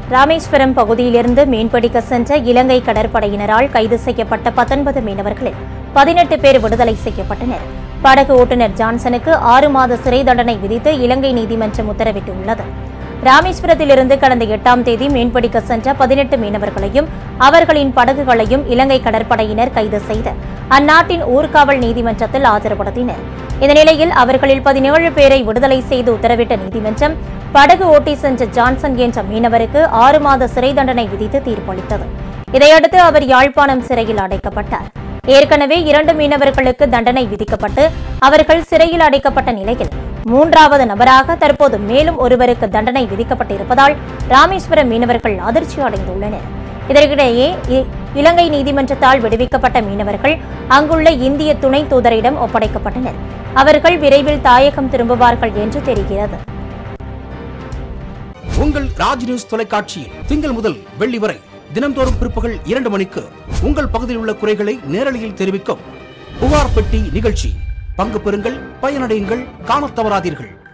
ராமேஸ்வரம் பகுதியிலிருந்து மீன்பிடிக்க சென்ற இலங்கை கடற்படையினரால் கைது செய்யப்பட்ட பத்தொன்பது மீனவர்களில் பதினெட்டு பேர் விடுதலை செய்யப்பட்டனர் படகு ஓட்டுநர் ஜான்சனுக்கு ஆறு மாத சிறை தண்டனை விதித்து இலங்கை நீதிமன்றம் உத்தரவிட்டுள்ளது ராமேஸ்வரத்திலிருந்து கடந்த எட்டாம் தேதி மீன்பிடிக்க சென்ற பதினெட்டு மீனவர்களையும் அவர்களின் படகுகளையும் இலங்கை கடற்படையினர் கைது செய்து அந்நாட்டின் ஊர்காவல் நீதிமன்றத்தில் ஆஜர்படுத்தினர் இந்த நிலையில் அவர்களில் பதினேழு பேரை விடுதலை செய்து உத்தரவிட்ட நீதிமன்றம் படகு ஓட்டி சென்ற ஜான்சன் என்ற மீனவருக்கு ஆறு மாத சிறை தண்டனை விதித்து தீர்ப்பளித்தது இதையடுத்து அவர் யாழ்ப்பாணம் சிறையில் அடைக்கப்பட்டார் ஏற்கனவே இரண்டு மீனவர்களுக்கு தண்டனை விதிக்கப்பட்டு அவர்கள் சிறையில் அடைக்கப்பட்ட நிலையில் மூன்றாவது நபராக தற்போது மேலும் ஒருவருக்கு தண்டனை விதிக்கப்பட்டிருப்பதால் ராமேஸ்வரம் மீனவர்கள் அதிர்ச்சி அடைந்துள்ளனர் இதற்கிடையே இ- இலங்கை நீதிமன்றத்தால் விடுவிக்கப்பட்ட மீனவர்கள் அங்குள்ள இந்திய துணை தூதரிடம் ஒப்படைக்கப்பட்டனர் அவர்கள் விரைவில் தாயகம் திரும்புவார்கள் என்று தெரிகிறது உங்கள் ராஜ் நியூஸ் தொலைக்காட்சியில் திங்கள் முதல் வெள்ளி வரை தினம்தோறும் பிற்பகல் இரண்டு மணிக்கு உங்கள் பகுதியில் உள்ள குறைகளை நேரலையில் தெரிவிக்கும் புகார் பெட்டி நிகழ்ச்சி பங்கு பெறுங்கள் பயனடையுங்கள் காணத் தவறாதீர்கள்